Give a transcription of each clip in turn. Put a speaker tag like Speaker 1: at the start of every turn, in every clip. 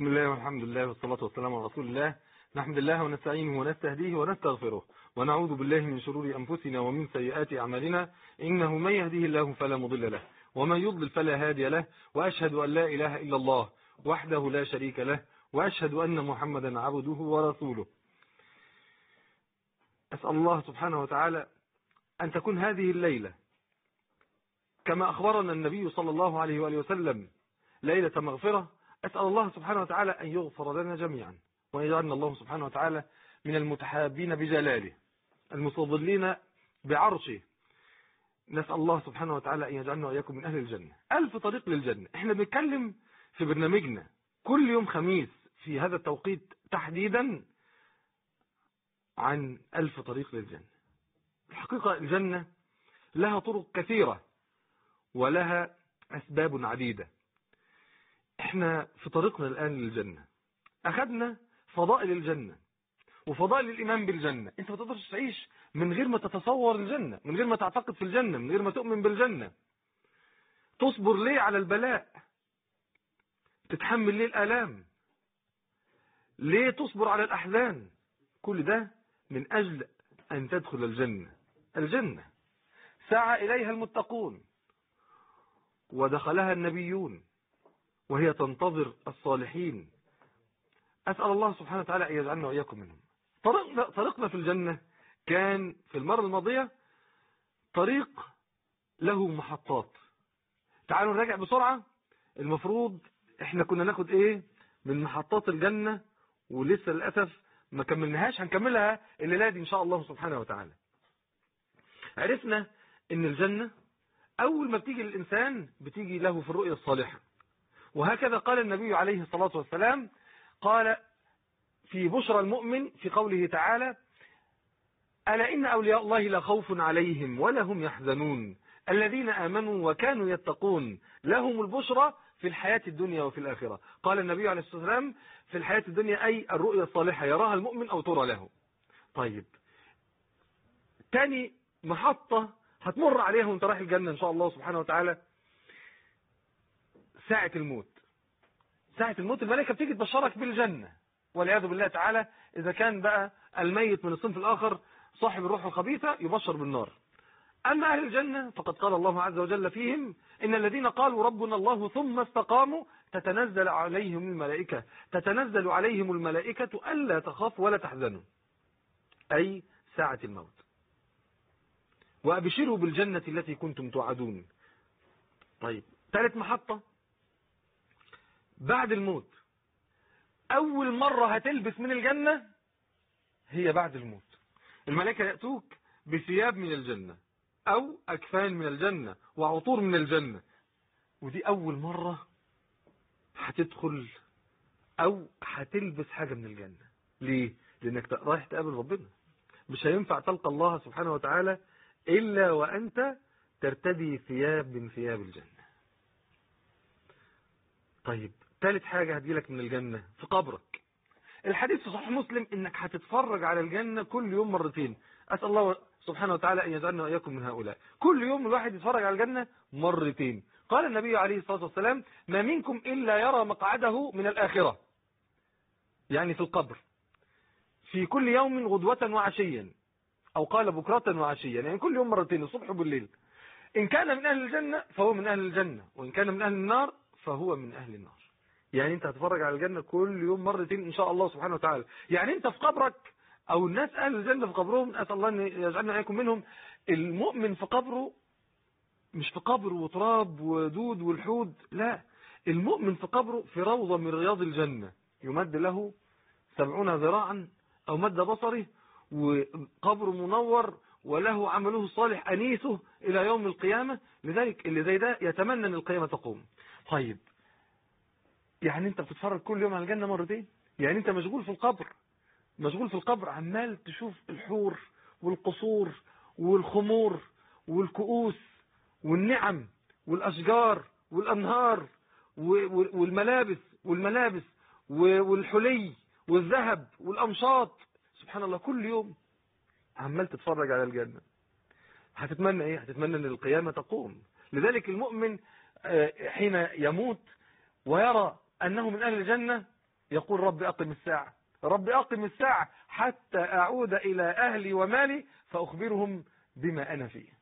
Speaker 1: بسم الله والحمد لله والصلاة والسلام على رسول الله نحمد الله ونستعينه ونستهديه ونستغفره ونعوذ بالله من شرور أنفسنا ومن سيئات أعمالنا إنه من يهده الله فلا مضل له ومن يضلل فلا هادي له وأشهد أن لا إله إلا الله وحده لا شريك له وأشهد أن محمدا عبده ورسوله أسأل الله سبحانه وتعالى أن تكون هذه الليلة كما أخبرنا النبي صلى الله عليه وآله وسلم ليلة مغفرة أسأل الله سبحانه وتعالى أن يغفر لنا جميعا وأن يجعلنا الله سبحانه وتعالى من المتحابين بجلاله المستظلين بعرشه نسأل الله سبحانه وتعالى أن يجعلنا وإياكم من أهل الجنة ألف طريق للجنة احنا بنتكلم في برنامجنا كل يوم خميس في هذا التوقيت تحديدا عن ألف طريق للجنة الحقيقة الجنة لها طرق كثيرة ولها أسباب عديدة احنا في طريقنا الآن للجنة أخذنا فضائل الجنة وفضائل الإيمان بالجنة انت ما تقدرش تعيش من غير ما تتصور الجنة من غير ما تعتقد في الجنة من غير ما تؤمن بالجنة تصبر ليه على البلاء تتحمل ليه الآلام ليه تصبر على الأحزان كل ده من أجل أن تدخل الجنة الجنة سعى إليها المتقون ودخلها النبيون وهي تنتظر الصالحين أسأل الله سبحانه وتعالى أن يجعلنا وإياكم منهم طريقنا, طريقنا في الجنة كان في المرة الماضية طريق له محطات تعالوا نراجع بسرعة المفروض احنا كنا ناخد ايه من محطات الجنة ولسه للأسف ما كملناهاش هنكملها الليلة دي ان شاء الله سبحانه وتعالى عرفنا ان الجنة اول ما بتيجي للإنسان بتيجي له في الرؤية الصالحة وهكذا قال النبي عليه الصلاة والسلام قال في بشرى المؤمن في قوله تعالى ألا إن أولياء الله لا خوف عليهم ولا هم يحزنون الذين آمنوا وكانوا يتقون لهم البشرى في الحياة الدنيا وفي الآخرة قال النبي عليه الصلاة والسلام في الحياة الدنيا أي الرؤيا الصالحة يراها المؤمن أو ترى له طيب تاني محطة هتمر عليها وانت رايح الجنة إن شاء الله سبحانه وتعالى ساعة الموت ساعة الموت الملائكة بتيجي تبشرك بالجنة والعياذ بالله تعالى إذا كان بقى الميت من الصنف الآخر صاحب الروح الخبيثة يبشر بالنار أما أهل الجنة فقد قال الله عز وجل فيهم إن الذين قالوا ربنا الله ثم استقاموا تتنزل عليهم الملائكة تتنزل عليهم الملائكة ألا تخافوا ولا تحزنوا أي ساعة الموت وأبشروا بالجنة التي كنتم توعدون طيب ثالث محطة بعد الموت أول مرة هتلبس من الجنة هي بعد الموت الملائكة يأتوك بثياب من الجنة أو أكفان من الجنة وعطور من الجنة ودي أول مرة هتدخل أو هتلبس حاجة من الجنة ليه؟ لأنك رايح تقابل ربنا مش هينفع تلقى الله سبحانه وتعالى إلا وأنت ترتدي ثياب من ثياب الجنة طيب ثالث حاجة هتجيلك من الجنة في قبرك الحديث في صحيح مسلم انك هتتفرج على الجنة كل يوم مرتين اسأل الله سبحانه وتعالى ان يجعلنا واياكم من هؤلاء كل يوم الواحد يتفرج على الجنة مرتين قال النبي عليه الصلاة والسلام ما منكم الا يرى مقعده من الاخرة يعني في القبر في كل يوم غدوة وعشيا او قال بكرة وعشيا يعني كل يوم مرتين الصبح وبالليل ان كان من اهل الجنة فهو من اهل الجنة وان كان من اهل النار فهو من اهل النار يعني انت هتفرج على الجنة كل يوم مرتين ان شاء الله سبحانه وتعالى يعني انت في قبرك او الناس اهل الجنة في قبرهم اسال الله ان يجعلنا اياكم منهم المؤمن في قبره مش في قبر وتراب ودود والحود لا المؤمن في قبره في روضة من رياض الجنة يمد له سبعون ذراعا او مد بصره وقبر منور وله عمله الصالح أنيسه إلى يوم القيامة لذلك اللي زي ده يتمنى أن القيامة تقوم طيب يعني انت بتتفرج كل يوم على الجنة مرتين يعني انت مشغول في القبر مشغول في القبر عمال تشوف الحور والقصور والخمور والكؤوس والنعم والأشجار والأنهار والملابس والملابس والحلي والذهب والأمشاط سبحان الله كل يوم عمال تتفرج على الجنة هتتمنى ايه هتتمنى ان القيامة تقوم لذلك المؤمن حين يموت ويرى أنه من أهل الجنة يقول رب أقم الساعة رب أقم الساعة حتى أعود إلى أهلي ومالي فأخبرهم بما أنا فيه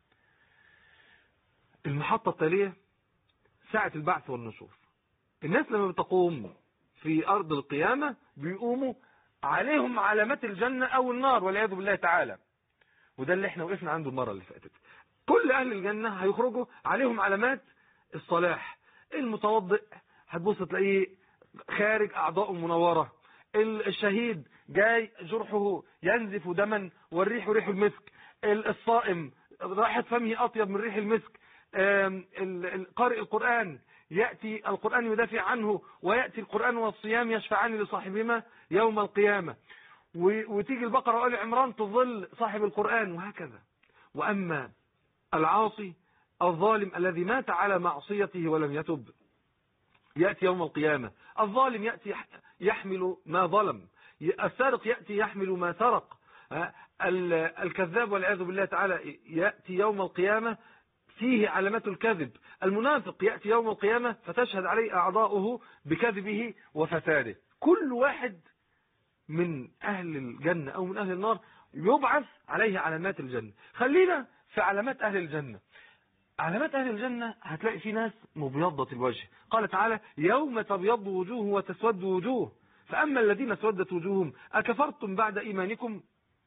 Speaker 1: المحطة التالية ساعة البعث والنشور الناس لما بتقوم في أرض القيامة بيقوموا عليهم علامات الجنة أو النار والعياذ بالله تعالى وده اللي احنا وقفنا عنده المرة اللي فاتت كل أهل الجنة هيخرجوا عليهم علامات الصلاح المتوضئ هتبص تلاقيه خارج أعضاء منورة الشهيد جاي جرحه ينزف دما والريح ريح المسك الصائم راحة فمه أطيب من ريح المسك قارئ القرآن يأتي القرآن يدافع عنه ويأتي القرآن والصيام يشفعان لصاحبهما يوم القيامة وتيجي البقرة وآل عمران تظل صاحب القرآن وهكذا وأما العاصي الظالم الذي مات على معصيته ولم يتب يأتي يوم القيامة الظالم يأتي يحمل ما ظلم السارق يأتي يحمل ما سرق الكذاب والعياذ بالله تعالى يأتي يوم القيامة فيه علامات الكذب المنافق يأتي يوم القيامة فتشهد عليه أعضاؤه بكذبه وفساده كل واحد من أهل الجنة أو من أهل النار يبعث عليه علامات الجنة خلينا في علامات أهل الجنة علامات أهل الجنة هتلاقي في ناس مبيضة الوجه قال تعالى يوم تبيض وجوه وتسود وجوه فأما الذين اسودت وجوههم أكفرتم بعد إيمانكم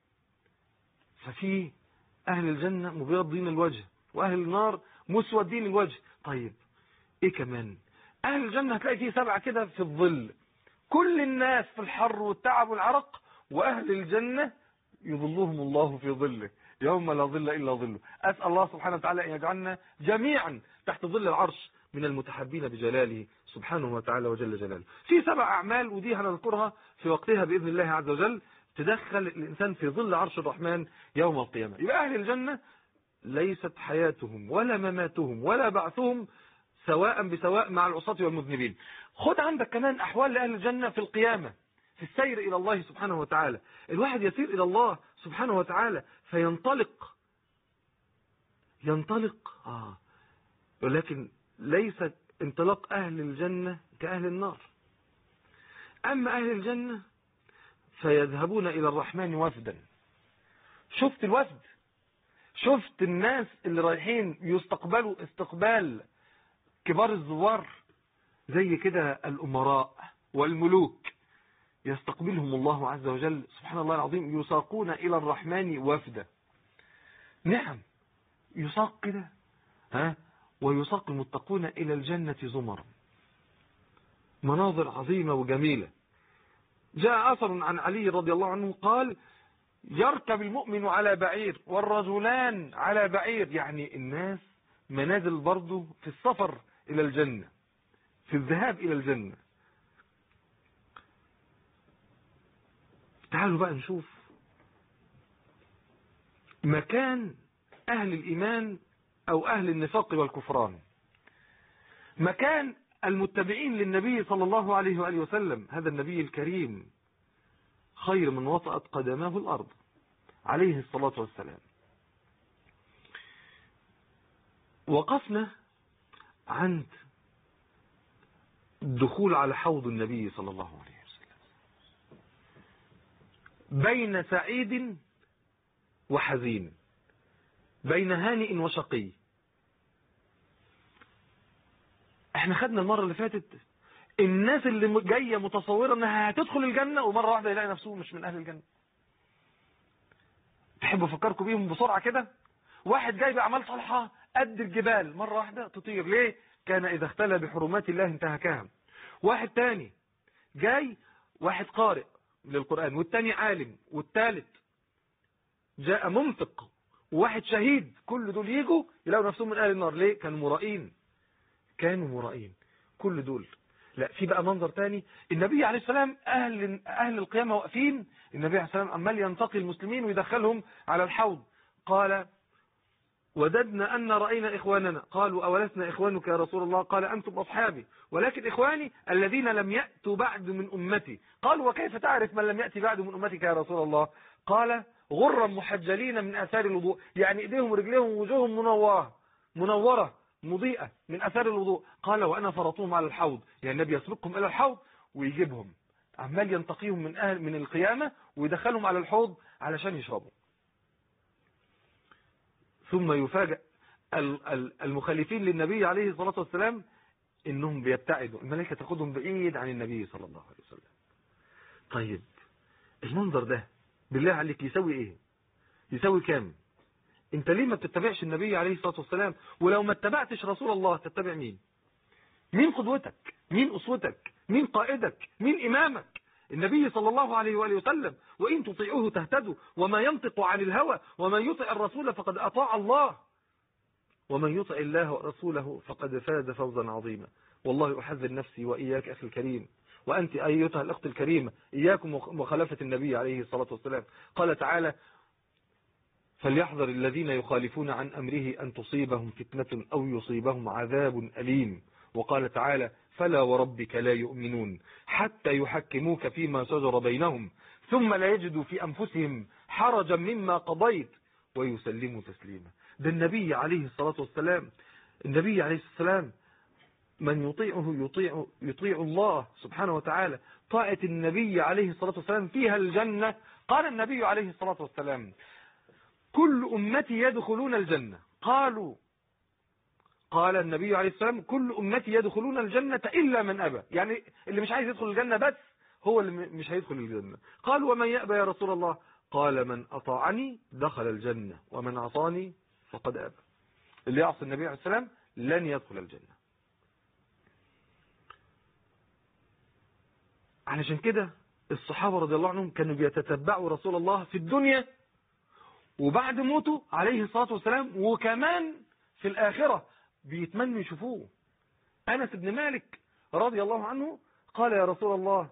Speaker 1: ففي أهل الجنة مبيضين الوجه وأهل النار مسودين الوجه طيب إيه كمان أهل الجنة هتلاقي فيه سبعة كده في الظل كل الناس في الحر والتعب والعرق وأهل الجنة يظلهم الله في ظله يوم لا ظل إلا ظله أسأل الله سبحانه وتعالى أن يجعلنا جميعا تحت ظل العرش من المتحبين بجلاله سبحانه وتعالى وجل جلاله في سبع أعمال ودي هنذكرها في وقتها بإذن الله عز وجل تدخل الإنسان في ظل عرش الرحمن يوم القيامة يبقى أهل الجنة ليست حياتهم ولا مماتهم ولا بعثهم سواء بسواء مع العصاة والمذنبين خد عندك كمان أحوال لأهل الجنة في القيامة في السير إلى الله سبحانه وتعالى الواحد يسير إلى الله سبحانه وتعالى فينطلق ينطلق آه ولكن ليس انطلاق أهل الجنة كأهل النار أما أهل الجنة فيذهبون إلى الرحمن وفدا شفت الوفد شفت الناس اللي رايحين يستقبلوا استقبال كبار الزوار زي كده الأمراء والملوك يستقبلهم الله عز وجل سبحان الله العظيم يساقون إلى الرحمن وفدا نعم يساق كده ها ويساق المتقون إلى الجنة زمرا مناظر عظيمة وجميلة جاء أثر عن علي رضي الله عنه قال يركب المؤمن على بعير والرجلان على بعير يعني الناس منازل برضه في السفر إلى الجنة في الذهاب إلى الجنة تعالوا بقى نشوف مكان أهل الإيمان أو أهل النفاق والكفران مكان المتبعين للنبي صلى الله عليه وآله وسلم هذا النبي الكريم خير من وطأت قدماه الأرض عليه الصلاة والسلام وقفنا عند الدخول على حوض النبي صلى الله عليه وسلم بين سعيد وحزين بين هانئ وشقي احنا خدنا المرة اللي فاتت الناس اللي جاية متصورة انها هتدخل الجنة ومرة واحدة يلاقي نفسه مش من اهل الجنة تحبوا افكركم بيهم بسرعة كده واحد جاي بأعمال صالحة قد الجبال مرة واحدة تطير ليه كان إذا اختلى بحرمات الله انتهكها واحد تاني جاي واحد قارئ للقرآن والتاني عالم والتالت جاء منفق وواحد شهيد كل دول يجوا يلاقوا نفسهم من أهل النار ليه كانوا مرائين كانوا مرائين كل دول لا في بقى منظر تاني النبي عليه السلام أهل, أهل القيامة واقفين النبي عليه السلام عمال ينتقي المسلمين ويدخلهم على الحوض قال وددنا أن رأينا إخواننا قالوا أولسنا إخوانك يا رسول الله قال أنتم أصحابي ولكن إخواني الذين لم يأتوا بعد من أمتي قالوا وكيف تعرف من لم يأتي بعد من أمتك يا رسول الله قال غرا محجلين من أثار الوضوء يعني إيديهم ورجليهم ووجوههم منورة منورة مضيئة من أثار الوضوء قال وأنا فرطوهم على الحوض يعني النبي يسبقهم إلى الحوض ويجيبهم عمال ينتقيهم من أهل من القيامة ويدخلهم على الحوض علشان يشربوا ثم يفاجأ المخالفين للنبي عليه الصلاة والسلام انهم بيبتعدوا الملائكة تاخدهم بعيد عن النبي صلى الله عليه وسلم طيب المنظر ده بالله عليك يسوي ايه يسوي كام انت ليه ما بتتبعش النبي عليه الصلاة والسلام ولو ما اتبعتش رسول الله تتبع مين مين قدوتك مين أسوتك مين قائدك مين إمامك النبي صلى الله عليه وآله وسلم وإن تطيعوه تهتدوا وما ينطق عن الهوى ومن يطع الرسول فقد أطاع الله ومن يطع الله ورسوله فقد فاز فوزا عظيما والله أحذر نفسي وإياك أخي الكريم وأنت أيتها الأخت الكريمة إياكم مخالفة النبي عليه الصلاة والسلام قال تعالى فليحذر الذين يخالفون عن أمره أن تصيبهم فتنة أو يصيبهم عذاب أليم وقال تعالى فلا وربك لا يؤمنون حتى يحكموك فيما شجر بينهم ثم لا يجدوا في أنفسهم حرجا مما قضيت ويسلموا تسليما ده النبي عليه الصلاة والسلام النبي عليه السلام من يطيعه يطيع, يطيع الله سبحانه وتعالى طاعة النبي عليه الصلاة والسلام فيها الجنة قال النبي عليه الصلاة والسلام كل أمتي يدخلون الجنة قالوا قال النبي عليه السلام كل أمتي يدخلون الجنة إلا من أبى يعني اللي مش عايز يدخل الجنة بس هو اللي مش هيدخل الجنة قال ومن يأبى يا رسول الله قال من أطاعني دخل الجنة ومن عصاني فقد أبى اللي يعصي النبي عليه السلام لن يدخل الجنة علشان كده الصحابة رضي الله عنهم كانوا بيتتبعوا رسول الله في الدنيا وبعد موته عليه الصلاة والسلام وكمان في الآخرة بيتمنوا يشوفوه أنس بن مالك رضي الله عنه قال يا رسول الله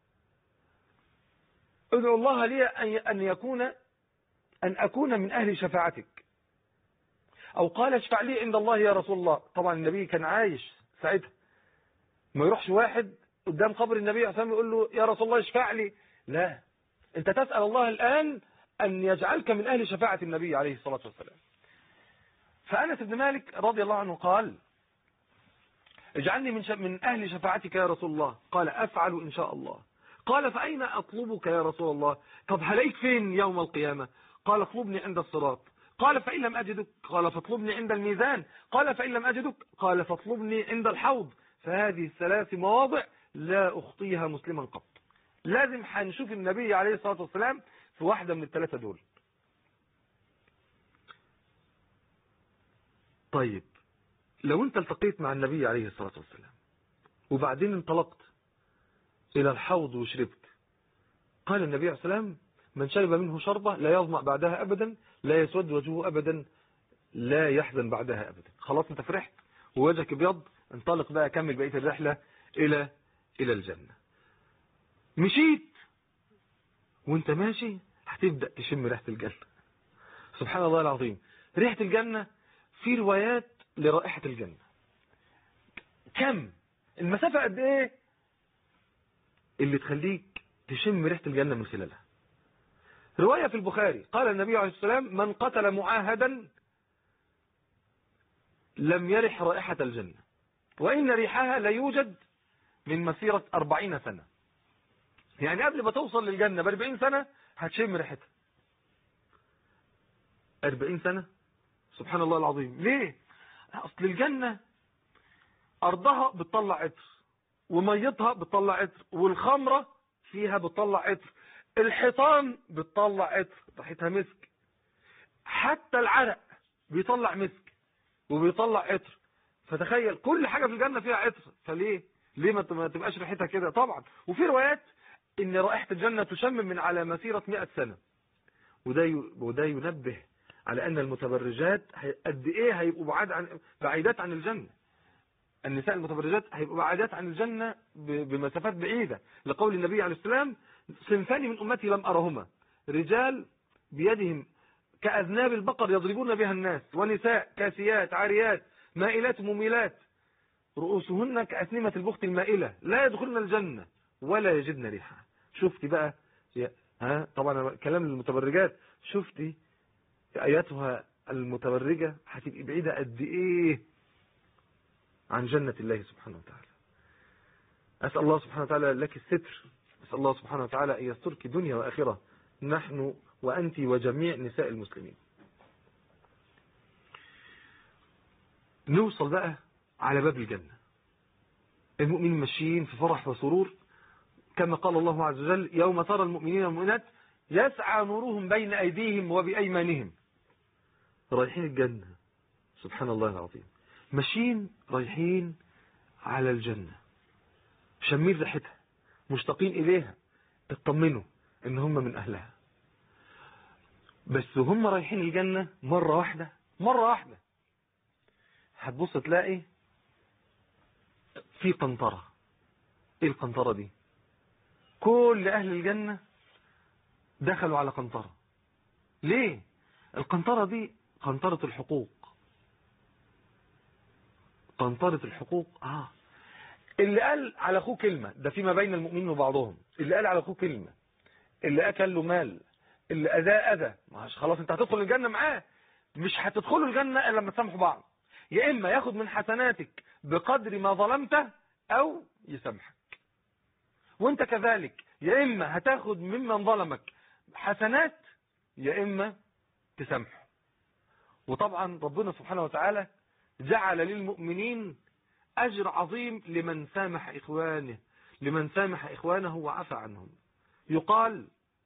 Speaker 1: ادعو الله لي أن يكون أن أكون من أهل شفاعتك أو قال اشفع لي عند الله يا رسول الله طبعا النبي كان عايش ساعتها ما يروحش واحد قدام قبر النبي عليه الصلاة يقول له يا رسول الله اشفع لي لا انت تسأل الله الآن أن يجعلك من أهل شفاعة النبي عليه الصلاة والسلام فأنس بن مالك رضي الله عنه قال اجعلني من, من أهل شفاعتك يا رسول الله قال أفعل إن شاء الله قال فأين أطلبك يا رسول الله طب هلاقيك فين يوم القيامة قال اطلبني عند الصراط قال فإن لم أجدك قال فاطلبني عند الميزان قال فإن لم أجدك قال فاطلبني عند الحوض فهذه الثلاث مواضع لا أخطيها مسلما قط لازم هنشوف النبي عليه الصلاة والسلام في واحدة من الثلاثة دول طيب لو انت التقيت مع النبي عليه الصلاة والسلام وبعدين انطلقت إلى الحوض وشربت قال النبي عليه الصلاة والسلام من شرب منه شربة لا يظمأ بعدها أبدا لا يسود وجهه أبدا لا يحزن بعدها أبدا خلاص انت فرحت ووجهك ابيض انطلق بقى كمل بقية الرحلة إلى إلى الجنة مشيت وانت ماشي هتبدأ تشم ريحة الجنة سبحان الله العظيم ريحة الجنة في روايات لرائحة الجنة كم المسافة قد ايه اللي تخليك تشم ريحة الجنة من خلالها رواية في البخاري قال النبي عليه السلام من قتل معاهدا لم يرح رائحة الجنة وإن ريحها لا يوجد من مسيرة أربعين سنة يعني قبل ما توصل للجنة بأربعين سنة هتشم ريحتها أربعين سنة سبحان الله العظيم ليه أصل الجنة أرضها بتطلع عطر وميتها بتطلع عطر والخمرة فيها بتطلع عطر الحيطان بتطلع عطر ريحتها مسك حتى العرق بيطلع مسك وبيطلع عطر فتخيل كل حاجة في الجنة فيها عطر فليه ليه ما تبقاش ريحتها كده طبعا وفي روايات ان رائحة الجنة تشم من على مسيرة 100 سنة وده وده ينبه على ان المتبرجات قد ايه هيبقوا بعاد عن بعيدات عن الجنة النساء المتبرجات هيبقوا بعيدات عن الجنة بمسافات بعيدة لقول النبي عليه السلام صنفان من امتي لم ارهما رجال بيدهم كأذناب البقر يضربون بها الناس ونساء كاسيات عاريات مائلات مميلات رؤوسهن كأسنمة البخت المائلة لا يدخلن الجنة ولا يجدن ريحها شفتي بقى ها طبعا كلام المتبرجات شفتي اياتها المتبرجة هتبقي بعيدة قد ايه عن جنة الله سبحانه وتعالى أسأل الله سبحانه وتعالى لك الستر أسأل الله سبحانه وتعالى أن يسترك دنيا وآخرة نحن وأنت وجميع نساء المسلمين نوصل بقى على باب الجنة المؤمنين ماشيين في فرح وسرور كما قال الله عز وجل يوم ترى المؤمنين والمؤمنات يسعى نورهم بين أيديهم وبأيمانهم رايحين الجنة سبحان الله العظيم ماشيين رايحين على الجنة شمين ريحتها مشتاقين إليها اطمنوا ان هم من أهلها بس هم رايحين الجنة مرة واحدة مرة واحدة هتبص تلاقي في قنطرة ايه القنطرة دي كل اهل الجنة دخلوا على قنطرة ليه القنطرة دي قنطرة الحقوق قنطرة الحقوق اه اللي قال على اخوه كلمة ده فيما بين المؤمنين وبعضهم اللي قال على اخوه كلمة اللي اكل له مال اللي اذاه اذى مش خلاص انت هتدخل الجنة معاه مش هتدخلوا الجنة الا لما تسامحوا بعض يا اما ياخد من حسناتك بقدر ما ظلمته او يسامحك وانت كذلك يا اما هتاخد ممن ظلمك حسنات يا اما تسامحه وطبعا ربنا سبحانه وتعالى جعل للمؤمنين اجر عظيم لمن سامح اخوانه لمن سامح اخوانه وعفى عنهم يقال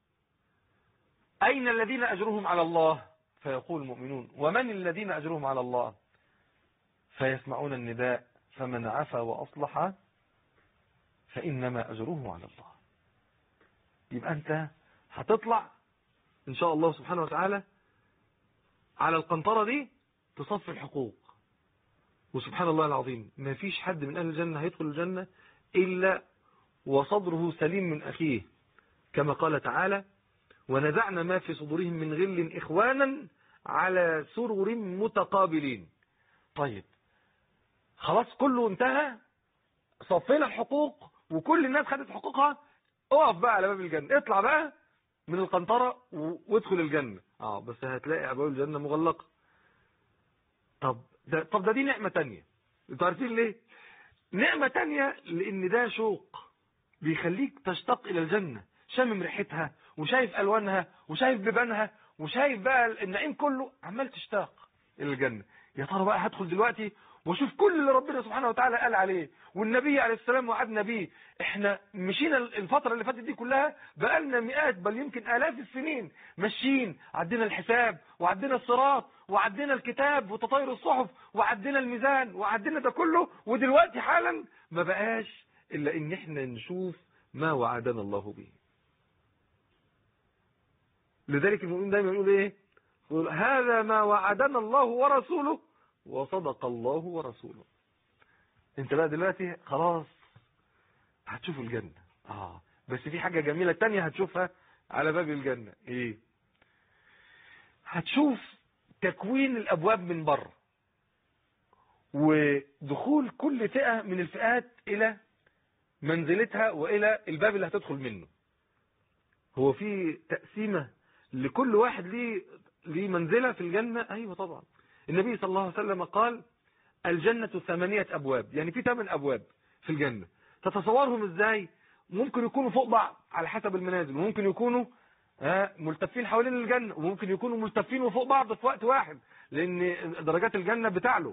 Speaker 1: اين الذين اجرهم على الله فيقول المؤمنون ومن الذين اجرهم على الله فيسمعون النداء فمن عفى واصلح فانما اجره على الله يبقى انت هتطلع ان شاء الله سبحانه وتعالى على القنطرة دي تصفي الحقوق وسبحان الله العظيم ما فيش حد من أهل الجنة هيدخل الجنة إلا وصدره سليم من أخيه كما قال تعالى ونزعنا ما في صدورهم من غل إخوانا على سرر متقابلين طيب خلاص كله انتهى صفينا الحقوق وكل الناس خدت حقوقها اقف بقى على باب الجنة اطلع بقى من القنطرة وادخل الجنة اه بس هتلاقي ابواب الجنة مغلقة طب ده طب ده دي نعمة تانية انتوا عارفين ليه نعمة تانية لان ده شوق بيخليك تشتاق الى الجنة شامم ريحتها وشايف الوانها وشايف بيبانها وشايف بقى النعيم كله عمال تشتاق الى الجنة يا ترى بقى هدخل دلوقتي واشوف كل اللي ربنا سبحانه وتعالى قال عليه والنبي عليه السلام وعدنا بيه احنا مشينا الفترة اللي فاتت دي كلها بقالنا مئات بل يمكن آلاف السنين ماشيين عدينا الحساب وعدينا الصراط وعدينا الكتاب وتطاير الصحف وعدينا الميزان وعدينا ده كله ودلوقتي حالا ما بقاش الا ان احنا نشوف ما وعدنا الله به لذلك المؤمن دايما يقول ايه يقول هذا ما وعدنا الله ورسوله وصدق الله ورسوله انت بقى دلوقتي خلاص هتشوف الجنة اه بس في حاجة جميلة تانية هتشوفها على باب الجنة ايه هتشوف تكوين الابواب من بره ودخول كل فئة من الفئات الى منزلتها والى الباب اللي هتدخل منه هو في تقسيمة لكل واحد ليه ليه منزلة في الجنة ايوه طبعا النبي صلى الله عليه وسلم قال الجنة ثمانية أبواب يعني في ثمان أبواب في الجنة تتصورهم إزاي ممكن يكونوا فوق بعض على حسب المنازل وممكن يكونوا ملتفين حوالين الجنة وممكن يكونوا ملتفين وفوق بعض في وقت واحد لأن درجات الجنة بتعلو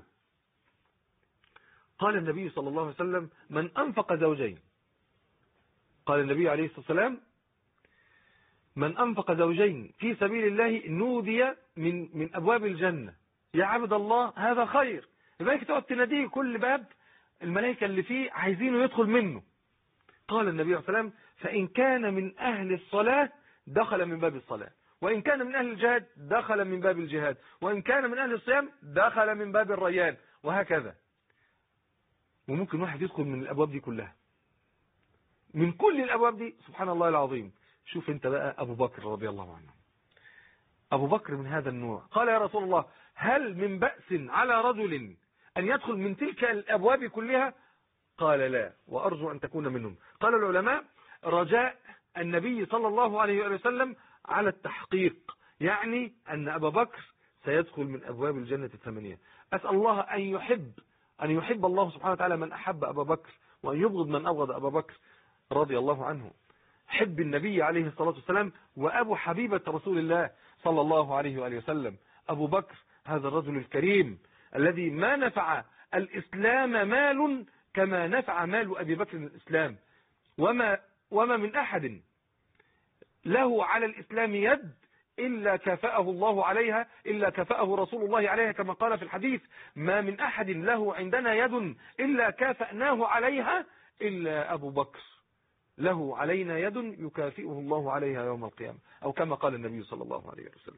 Speaker 1: قال النبي صلى الله عليه وسلم من أنفق زوجين قال النبي عليه الصلاة والسلام من أنفق زوجين في سبيل الله نودي من من أبواب الجنة يا عبد الله هذا خير لذلك تقعد تناديه كل باب الملائكة اللي فيه عايزينه يدخل منه قال النبي عليه الصلاة والسلام فإن كان من أهل الصلاة دخل من باب الصلاة وإن كان من أهل الجهاد دخل من باب الجهاد وإن كان من أهل الصيام دخل من باب الريان وهكذا وممكن واحد يدخل من الأبواب دي كلها من كل الأبواب دي سبحان الله العظيم شوف انت بقى أبو بكر رضي الله عنه أبو بكر من هذا النوع قال يا رسول الله هل من بأس على رجل أن يدخل من تلك الأبواب كلها قال لا وأرجو أن تكون منهم قال العلماء رجاء النبي صلى الله عليه وسلم على التحقيق يعني أن أبا بكر سيدخل من أبواب الجنة الثمانية أسأل الله أن يحب أن يحب الله سبحانه وتعالى من أحب أبا بكر وأن يبغض من أبغض أبا بكر رضي الله عنه حب النبي عليه الصلاة والسلام وأبو حبيبة رسول الله صلى الله عليه وآله وسلم أبو بكر هذا الرجل الكريم الذي ما نفع الإسلام مال كما نفع مال أبي بكر الإسلام وما, وما من أحد له على الإسلام يد إلا كفأه الله عليها إلا كفأه رسول الله عليها كما قال في الحديث ما من أحد له عندنا يد إلا كافأناه عليها إلا أبو بكر له علينا يد يكافئه الله عليها يوم القيامة أو كما قال النبي صلى الله عليه وسلم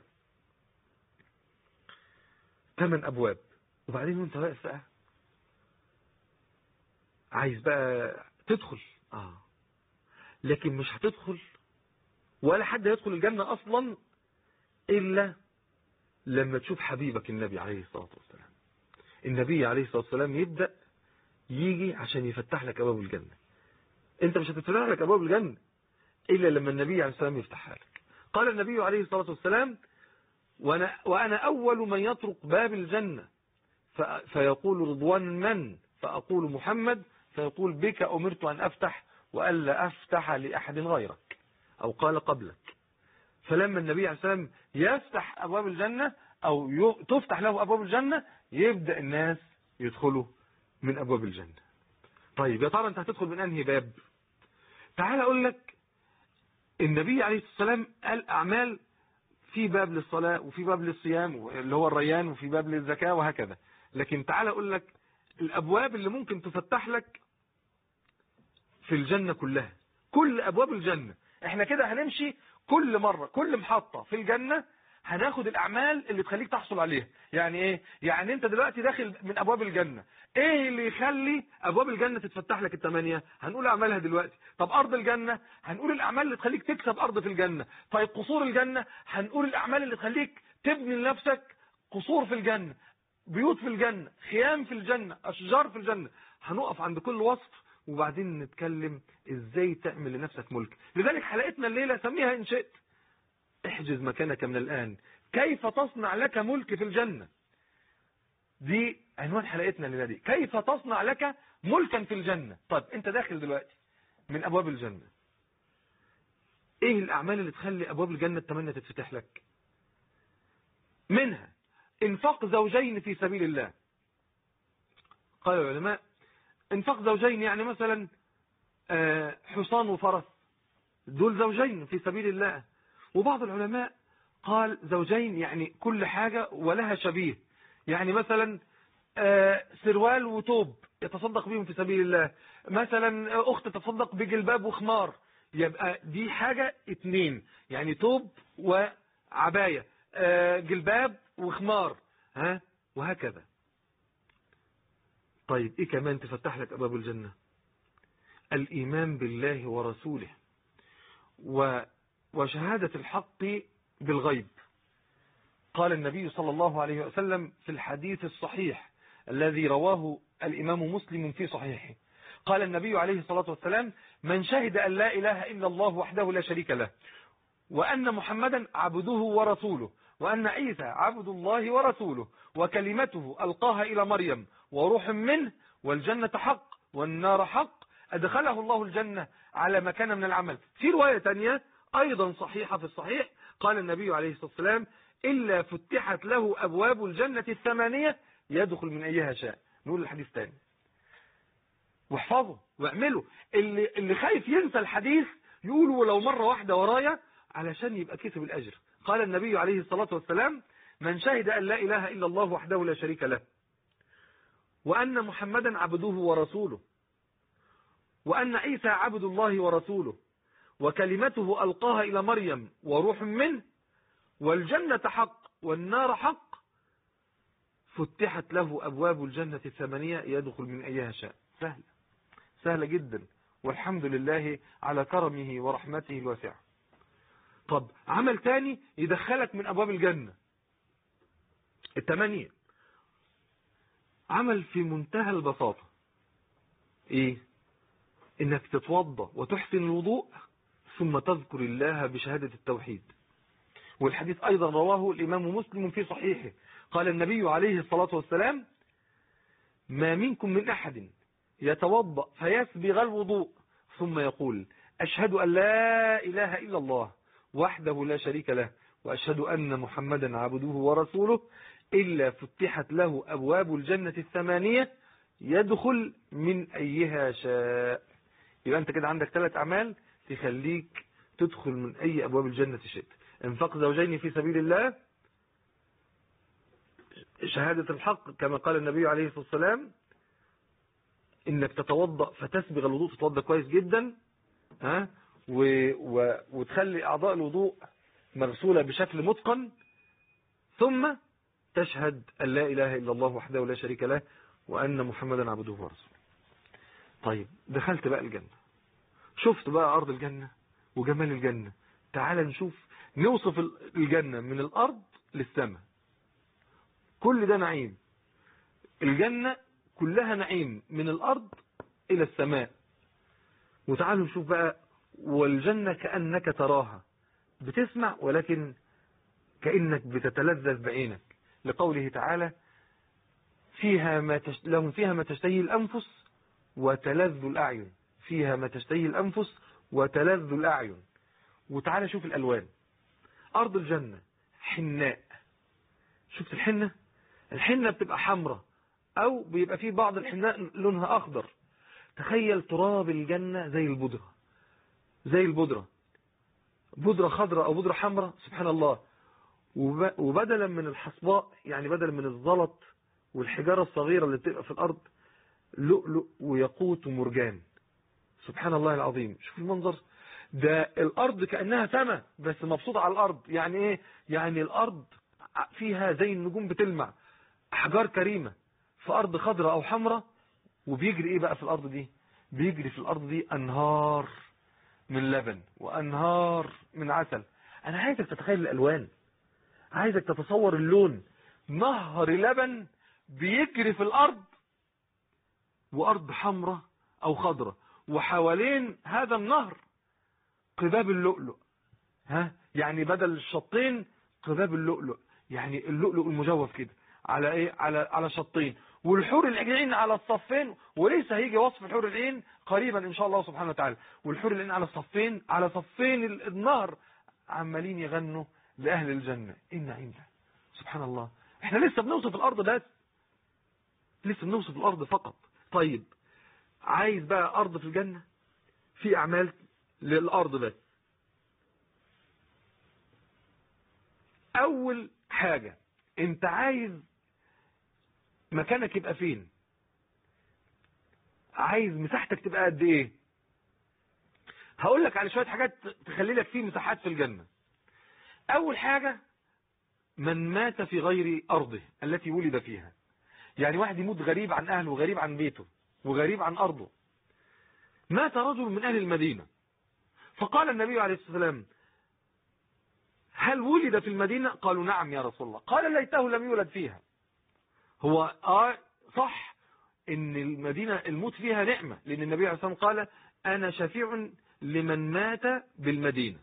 Speaker 1: ثمان أبواب وبعدين وانت واقف بقى عايز بقى تدخل آه لكن مش هتدخل ولا حد يدخل الجنة أصلا إلا لما تشوف حبيبك النبي عليه الصلاة والسلام النبي عليه الصلاة والسلام يبدأ يجي عشان يفتح لك أبواب الجنة انت مش هتفتح لك أبواب الجنة إلا لما النبي عليه الصلاة والسلام يفتحها لك قال النبي عليه الصلاة والسلام وأنا, وأنا أول من يطرق باب الجنة فيقول رضوان من فأقول محمد فيقول بك أمرت أن أفتح وألا أفتح لأحد غيرك أو قال قبلك فلما النبي عليه السلام يفتح أبواب الجنة أو تفتح له أبواب الجنة يبدأ الناس يدخلوا من أبواب الجنة طيب يا ترى أنت هتدخل من أنهي باب تعال أقول لك النبي عليه الصلاة والسلام قال أعمال في باب للصلاة وفي باب للصيام اللي هو الريان وفي باب للزكاة وهكذا لكن تعال أقول لك الأبواب اللي ممكن تفتح لك في الجنة كلها كل أبواب الجنة احنا كده هنمشي كل مرة كل محطة في الجنة هناخد الأعمال اللي تخليك تحصل عليها يعني ايه يعني انت دلوقتي داخل من أبواب الجنة ايه اللي يخلي أبواب الجنة تتفتح لك الثمانية هنقول أعمالها دلوقتي طب أرض الجنة هنقول الأعمال اللي تخليك تكسب أرض في الجنة طيب قصور الجنة هنقول الأعمال اللي تخليك تبني لنفسك قصور في الجنة بيوت في الجنة خيام في الجنة أشجار في الجنة هنقف عند كل وصف وبعدين نتكلم ازاي تعمل لنفسك ملك لذلك حلقتنا الليلة سميها ان شئت احجز مكانك من الآن كيف تصنع لك ملك في الجنة دي عنوان حلقتنا الليلة دي كيف تصنع لك ملكا في الجنة طيب انت داخل دلوقتي من ابواب الجنة ايه الاعمال اللي تخلي ابواب الجنة التمنى تتفتح لك منها انفاق زوجين في سبيل الله قال العلماء انفاق زوجين يعني مثلا حصان وفرس دول زوجين في سبيل الله وبعض العلماء قال زوجين يعني كل حاجة ولها شبيه يعني مثلا سروال وتوب يتصدق بهم في سبيل الله مثلا أخت تتصدق بجلباب وخمار يبقى دي حاجة اتنين يعني توب وعباية جلباب وخمار ها وهكذا طيب ايه كمان تفتح لك ابواب الجنة الايمان بالله ورسوله و وشهادة الحق بالغيب قال النبي صلى الله عليه وسلم في الحديث الصحيح الذي رواه الامام مسلم في صحيحه قال النبي عليه الصلاة والسلام من شهد أن لا إله إلا الله وحده لا شريك له وأن محمدا عبده ورسوله وأن عيسى عبد الله ورسوله وكلمته ألقاها إلى مريم وروح منه والجنة حق والنار حق أدخله الله الجنة على ما كان من العمل في رواية تانية أيضا صحيحة في الصحيح قال النبي عليه الصلاة والسلام إلا فتحت له أبواب الجنة الثمانية يدخل من أيها شاء نقول الحديث تاني واحفظه واعمله اللي, اللي خايف ينسى الحديث يقول ولو مرة واحدة ورايا علشان يبقى كسب الأجر قال النبي عليه الصلاة والسلام من شهد أن لا إله إلا الله وحده لا شريك له وأن محمدا عبده ورسوله وأن عيسى عبد الله ورسوله وكلمته ألقاها إلى مريم وروح منه والجنة حق والنار حق فتحت له أبواب الجنة الثمانية يدخل من أيها شاء سهلة سهلة جدا والحمد لله على كرمه ورحمته الواسعة طب عمل تاني يدخلك من أبواب الجنة التمانية عمل في منتهى البساطة ايه انك تتوضى وتحسن الوضوء ثم تذكر الله بشهادة التوحيد والحديث ايضا رواه الامام مسلم في صحيحه قال النبي عليه الصلاة والسلام ما منكم من احد يتوضأ فيسبغ الوضوء ثم يقول أشهد أن لا إله إلا الله وحده لا شريك له وأشهد أن محمدا عبده ورسوله إلا فتحت له أبواب الجنة الثمانية يدخل من أيها شاء يبقى أنت كده عندك ثلاث أعمال تخليك تدخل من أي أبواب الجنة شئت انفق زوجين في سبيل الله شهادة الحق كما قال النبي عليه الصلاة والسلام انك تتوضأ فتسبغ الوضوء تتوضأ كويس جدا ها و... و... وتخلي اعضاء الوضوء مغسولة بشكل متقن ثم تشهد أن لا إله إلا الله وحده لا شريك له وأن محمدا عبده ورسوله طيب دخلت بقى الجنة شفت بقى أرض الجنة وجمال الجنة تعال نشوف نوصف الجنة من الأرض للسماء كل ده نعيم الجنة كلها نعيم من الأرض إلى السماء وتعالوا نشوف بقى والجنة كأنك تراها بتسمع ولكن كأنك بتتلذذ بعينك لقوله تعالى فيها ما تش... لهم فيها ما تشتهي الأنفس وتلذ الأعين فيها ما تشتهي الأنفس وتلذ الأعين وتعالى شوف الألوان أرض الجنة حناء شفت الحنة الحنة بتبقى حمراء أو بيبقى فيه بعض الحناء لونها أخضر تخيل تراب الجنة زي البودرة زي البودرة بودرة خضراء أو بودرة حمراء سبحان الله وبدلا من الحصباء يعني بدلا من الزلط والحجارة الصغيرة اللي بتبقى في الأرض لؤلؤ ويقوت ومرجان سبحان الله العظيم شوف المنظر ده الأرض كأنها سماء بس مبسوطة على الأرض يعني إيه يعني الأرض فيها زي النجوم بتلمع أحجار كريمة في أرض خضراء أو حمراء وبيجري إيه بقى في الأرض دي بيجري في الأرض دي أنهار من لبن وأنهار من عسل أنا عايزك تتخيل الألوان عايزك تتصور اللون نهر لبن بيجري في الأرض وأرض حمراء أو خضراء وحوالين هذا النهر قباب اللؤلؤ ها يعني بدل الشطين قباب اللؤلؤ يعني اللؤلؤ المجوف كده على ايه على على شطين والحور العين على الصفين وليس هيجي وصف الحور العين قريبا ان شاء الله سبحانه وتعالى والحور العين على الصفين على صفين النهر عمالين يغنوا لاهل الجنه ايه النعيم ده سبحان الله احنا لسه بنوصف الارض بس لسه بنوصف الارض فقط طيب عايز بقى ارض في الجنه في اعمال للارض بس اول حاجه انت عايز مكانك يبقى فين عايز مساحتك تبقى قد ايه هقول لك على شويه حاجات تخلي لك فيه مساحات في الجنه اول حاجه من مات في غير ارضه التي ولد فيها يعني واحد يموت غريب عن اهله وغريب عن بيته وغريب عن ارضه مات رجل من اهل المدينه فقال النبي عليه الصلاه والسلام هل ولد في المدينه قالوا نعم يا رسول الله قال ليته لم يولد فيها هو آه صح ان المدينة الموت فيها نعمة لان النبي عليه الصلاة والسلام قال انا شفيع لمن مات بالمدينة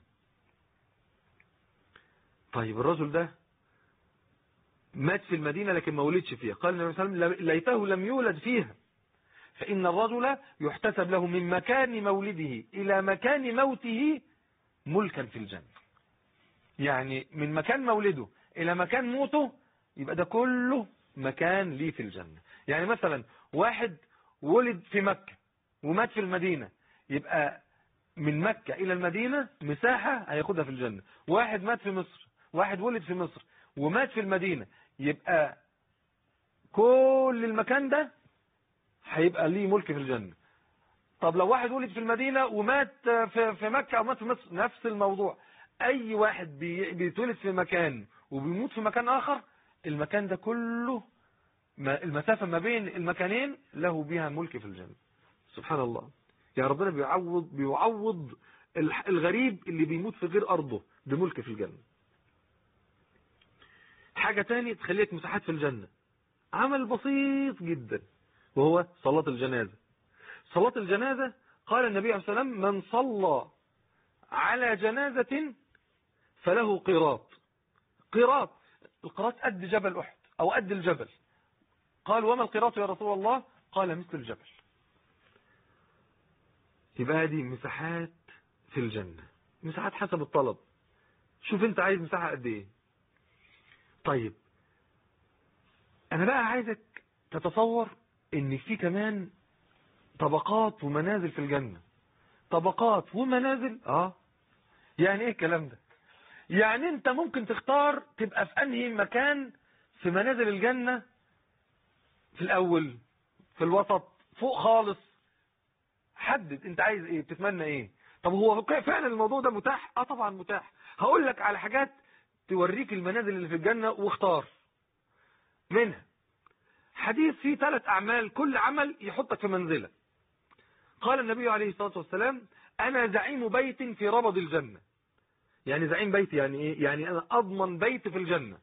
Speaker 1: طيب الرجل ده مات في المدينة لكن ما ولدش فيها قال النبي صلى الله عليه وسلم ليته لم يولد فيها فإن الرجل يحتسب له من مكان مولده إلى مكان موته ملكا في الجنة يعني من مكان مولده إلى مكان موته يبقى ده كله مكان ليه في الجنة يعني مثلا واحد ولد في مكة ومات في المدينة يبقى من مكة إلى المدينة مساحة هياخدها في الجنة واحد مات في مصر واحد ولد في مصر ومات في المدينة يبقى كل المكان ده هيبقى ليه ملك في الجنة طب لو واحد ولد في المدينة ومات في في مكة أو مات في مصر نفس الموضوع أي واحد بيتولد في مكان وبيموت في مكان آخر المكان ده كله المسافة ما بين المكانين له بها ملك في الجنة سبحان الله يا ربنا بيعوض بيعوض الغريب اللي بيموت في غير أرضه بملك في الجنة حاجة تاني تخليك مساحات في الجنة عمل بسيط جدا وهو صلاة الجنازة صلاة الجنازة قال النبي عليه الصلاة والسلام من صلى على جنازة فله قراط قراط القراط قد جبل أحد أو قد الجبل قال وما القراط يا رسول الله قال مثل الجبل يبقى دي مساحات في الجنة مساحات حسب الطلب شوف انت عايز مساحة قد ايه طيب انا بقى عايزك تتصور ان في كمان طبقات ومنازل في الجنة طبقات ومنازل اه يعني ايه الكلام ده يعني انت ممكن تختار تبقى في انهي مكان في منازل الجنة في الاول في الوسط فوق خالص حدد انت عايز ايه بتتمنى ايه طب هو فعلا الموضوع ده متاح اه طبعا متاح هقول لك على حاجات توريك المنازل اللي في الجنة واختار منها حديث فيه ثلاث اعمال كل عمل يحطك في منزله قال النبي عليه الصلاة والسلام انا زعيم بيت في ربض الجنة يعني زعيم بيت يعني ايه يعني انا اضمن بيت في الجنة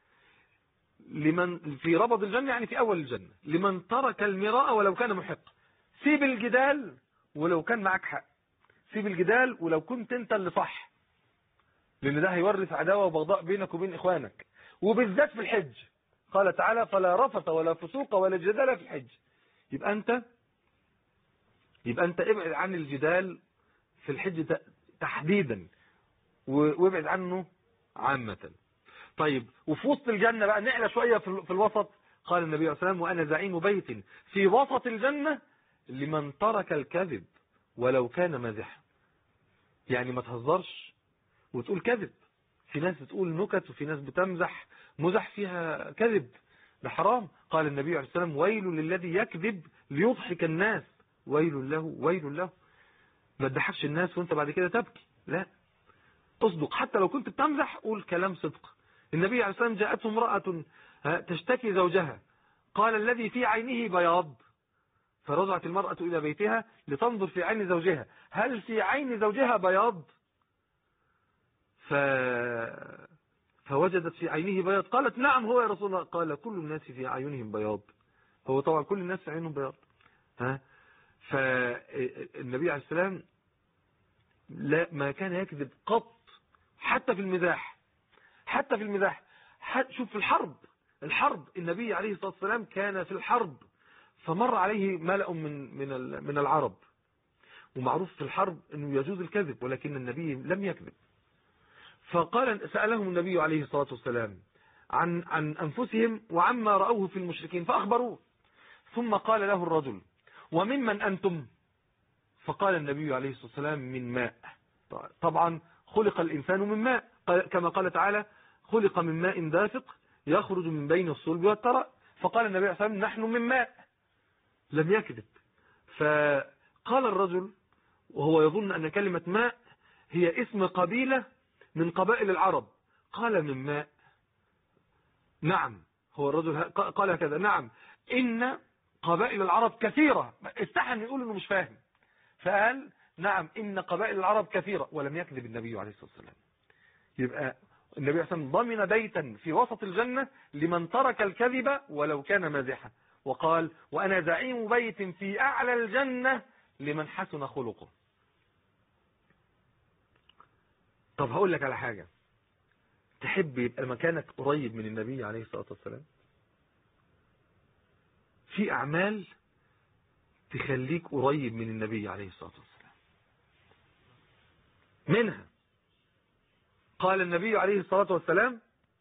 Speaker 1: لمن في ربض الجنة يعني في اول الجنة لمن ترك المراء ولو كان محق سيب الجدال ولو كان معك حق سيب الجدال ولو كنت انت اللي صح لان ده هيورث عداوة وبغضاء بينك وبين اخوانك وبالذات في الحج قال تعالى فلا رفث ولا فسوق ولا جدال في الحج يبقى انت يبقى انت ابعد عن الجدال في الحج تحديدا وابعد عنه عامة طيب وفي وسط الجنة بقى نعلى شوية في الوسط قال النبي عليه الصلاة والسلام وأنا زعيم بيت في وسط الجنة لمن ترك الكذب ولو كان مازحا يعني ما تهزرش وتقول كذب في ناس بتقول نكت وفي ناس بتمزح مزح فيها كذب ده حرام قال النبي عليه الصلاة والسلام ويل للذي يكذب ليضحك الناس ويل له ويل له ما تضحكش الناس وانت بعد كده تبكي لا اصدق حتى لو كنت بتمزح قول كلام صدق النبي عليه الصلاة والسلام جاءته امرأة تشتكي زوجها قال الذي في عينه بياض فرجعت المرأة إلى بيتها لتنظر في عين زوجها هل في عين زوجها بياض ف... فوجدت في عينه بياض قالت نعم هو يا رسول الله قال كل الناس في عيونهم بياض هو طبعا كل الناس في عينهم بياض ها فالنبي عليه السلام لا ما كان يكذب قط حتى في المزاح حتى في المزاح شوف في الحرب الحرب النبي عليه الصلاة والسلام كان في الحرب فمر عليه ملأ من من من العرب ومعروف في الحرب انه يجوز الكذب ولكن النبي لم يكذب فقال سألهم النبي عليه الصلاة والسلام عن عن أنفسهم وعما رأوه في المشركين فأخبروه ثم قال له الرجل وممن أنتم فقال النبي عليه الصلاة والسلام من ماء طبعا خلق الإنسان من ماء كما قال تعالى خلق من ماء دافق يخرج من بين الصلب والترى فقال النبي عليه الصلاة والسلام نحن من ماء لم يكذب فقال الرجل وهو يظن أن كلمة ماء هي اسم قبيلة من قبائل العرب قال من ماء نعم هو الرجل قال هكذا نعم إن قبائل العرب كثيرة استحن يقول انه مش فاهم فقال نعم ان قبائل العرب كثيرة ولم يكذب النبي عليه الصلاة والسلام يبقى النبي عليه الصلاة والسلام ضمن بيتا في وسط الجنة لمن ترك الكذب ولو كان مازحا وقال وانا زعيم بيت في اعلى الجنة لمن حسن خلقه طب هقول لك على حاجة تحب يبقى مكانك قريب من النبي عليه الصلاة والسلام في أعمال تخليك قريب من النبي عليه الصلاة والسلام منها قال النبي عليه الصلاة والسلام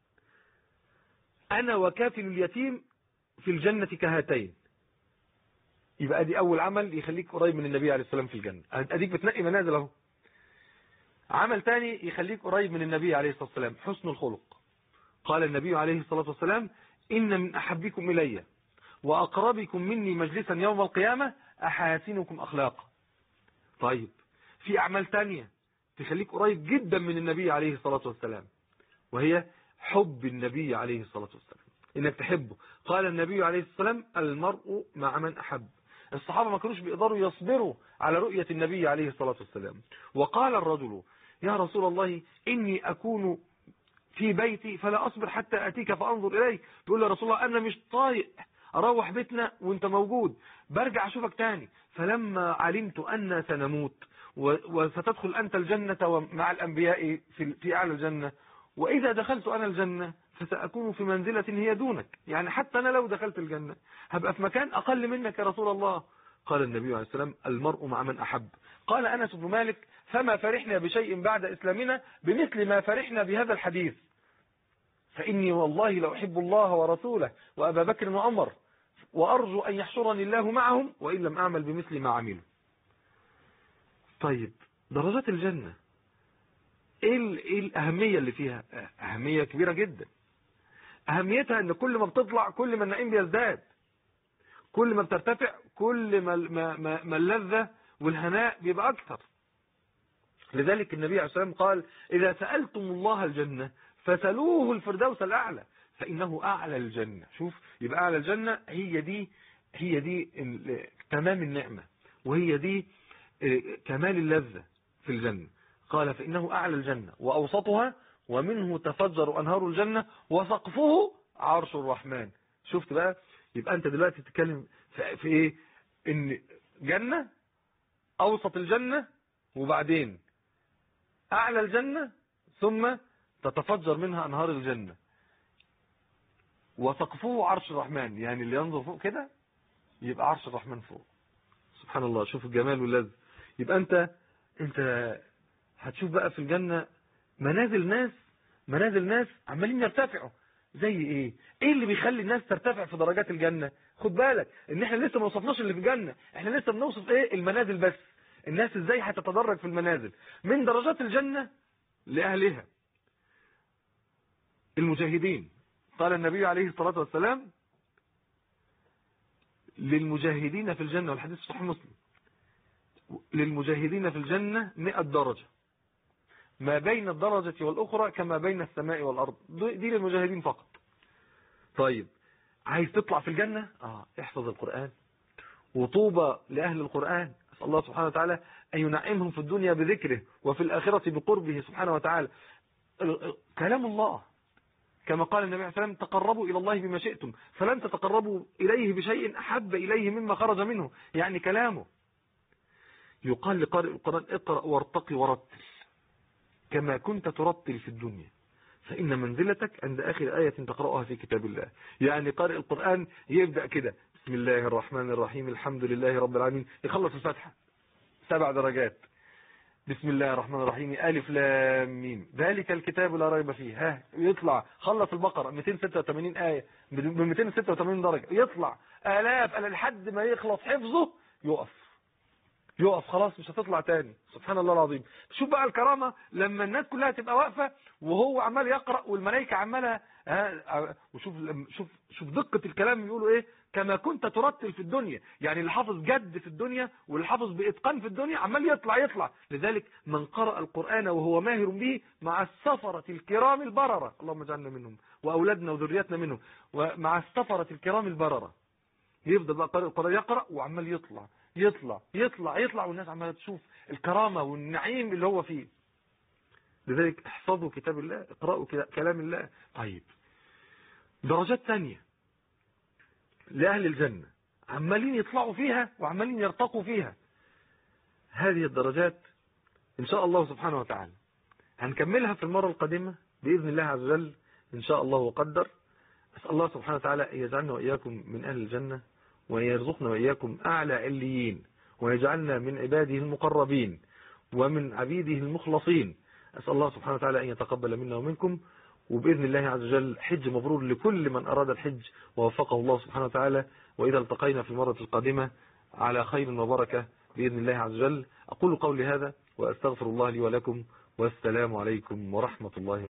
Speaker 1: أنا وكافل اليتيم في الجنة كهاتين يبقى دي أول عمل يخليك قريب من النبي عليه الصلاة والسلام في الجنة أديك بتنقي منازل اهو عمل تاني يخليك قريب من النبي عليه الصلاة والسلام حسن الخلق قال النبي عليه الصلاة والسلام إن من أحبكم إلي وأقربكم مني مجلسا يوم القيامة أحاسنكم أخلاقا طيب في أعمال تانية تخليك قريب جدا من النبي عليه الصلاة والسلام وهي حب النبي عليه الصلاة والسلام إنك تحبه قال النبي عليه الصلاة والسلام المرء مع من أحب الصحابة ما كانوش بيقدروا يصبروا على رؤية النبي عليه الصلاة والسلام وقال الرجل يا رسول الله إني أكون في بيتي فلا أصبر حتى أتيك فأنظر إليك تقول يا رسول الله أنا مش طايق أروح بيتنا وانت موجود برجع أشوفك تاني فلما علمت أن سنموت وستدخل أنت الجنة مع الأنبياء في, في أعلى الجنة وإذا دخلت أنا الجنة فسأكون في منزلة هي دونك يعني حتى أنا لو دخلت الجنة هبقى في مكان أقل منك يا رسول الله قال النبي عليه السلام المرء مع من أحب قال أنس بن مالك فما فرحنا بشيء بعد إسلامنا بمثل ما فرحنا بهذا الحديث فإني والله لو أحب الله ورسوله وأبا بكر وعمر وأرجو أن يحشرني الله معهم وإن لم أعمل بمثل ما عملوا طيب درجات الجنة إيه, إيه الأهمية اللي فيها أهمية كبيرة جدا أهميتها أن كل ما بتطلع كل ما النعيم بيزداد كل ما بترتفع كل ما, ما, ما, ما اللذة والهناء بيبقى أكثر لذلك النبي عليه الصلاة والسلام قال إذا سألتم الله الجنة فسلوه الفردوس الأعلى فإنه أعلى الجنة شوف يبقى أعلى الجنة هي دي هي دي تمام النعمة وهي دي كمال اللذة في الجنة قال فإنه أعلى الجنة وأوسطها ومنه تفجر أنهار الجنة وسقفه عرش الرحمن شفت بقى يبقى أنت دلوقتي تتكلم في إيه إن جنة أوسط الجنة وبعدين أعلى الجنة ثم تتفجر منها أنهار الجنة وسقفه عرش الرحمن يعني اللي ينظر فوق كده يبقى عرش الرحمن فوق سبحان الله شوف الجمال واللذ يبقى أنت أنت هتشوف بقى في الجنة منازل ناس منازل ناس عمالين يرتفعوا زي ايه ايه اللي بيخلي الناس ترتفع في درجات الجنة خد بالك ان احنا لسه ما وصفناش اللي في الجنة احنا لسه بنوصف ايه المنازل بس الناس ازاي هتتدرج في المنازل من درجات الجنة لأهلها المجاهدين قال النبي عليه الصلاة والسلام للمجاهدين في الجنة والحديث صحيح مسلم للمجاهدين في الجنة 100 درجة ما بين الدرجة والأخرى كما بين السماء والأرض دي للمجاهدين فقط طيب عايز تطلع في الجنة آه احفظ القرآن وطوبى لأهل القرآن أسأل الله سبحانه وتعالى أن ينعمهم في الدنيا بذكره وفي الآخرة بقربه سبحانه وتعالى كلام الله كما قال النبي عليه الصلاة والسلام تقربوا إلى الله بما شئتم فلن تتقربوا إليه بشيء أحب إليه مما خرج منه يعني كلامه يقال لقارئ القرآن اقرأ وارتقي ورتل كما كنت ترتل في الدنيا فإن منزلتك عند آخر آية تقرأها في كتاب الله يعني قارئ القرآن يبدأ كده بسم الله الرحمن الرحيم الحمد لله رب العالمين يخلص الفتحة سبع درجات بسم الله الرحمن الرحيم ألف لام ميم ذلك الكتاب لا ريب فيه ها يطلع خلص البقرة 286 آية ب 286 درجة يطلع آلاف أنا لحد ما يخلص حفظه يقف يقف خلاص مش هتطلع تاني سبحان الله العظيم شوف بقى الكرامة لما الناس كلها تبقى واقفة وهو عمال يقرأ والملائكة عمالة وشوف شوف شوف دقة الكلام يقولوا ايه كما كنت ترتل في الدنيا يعني اللي حافظ جد في الدنيا واللي حافظ بإتقان في الدنيا عمال يطلع يطلع لذلك من قرأ القرآن وهو ماهر به مع السفرة الكرام البررة اللهم اجعلنا منهم وأولادنا وذرياتنا منهم ومع السفرة الكرام البررة يفضل بقى قارئ القرآن يقرأ وعمال يطلع يطلع يطلع يطلع والناس عماله تشوف الكرامة والنعيم اللي هو فيه لذلك احفظوا كتاب الله اقرأوا كلام الله طيب درجات ثانية لأهل الجنة عمالين يطلعوا فيها وعمالين يرتقوا فيها هذه الدرجات إن شاء الله سبحانه وتعالى هنكملها في المرة القادمة بإذن الله عز وجل إن شاء الله وقدر أسأل الله سبحانه وتعالى أن يجعلنا وإياكم من أهل الجنة وأن يرزقنا وإياكم أعلى عليين ويجعلنا من عباده المقربين ومن عبيده المخلصين أسأل الله سبحانه وتعالى أن يتقبل منا ومنكم وبإذن الله عز وجل حج مبرور لكل من أراد الحج ووفقه الله سبحانه وتعالى وإذا التقينا في المرة القادمة على خير وبركة بإذن الله عز وجل أقول قولي هذا وأستغفر الله لي ولكم والسلام عليكم ورحمة الله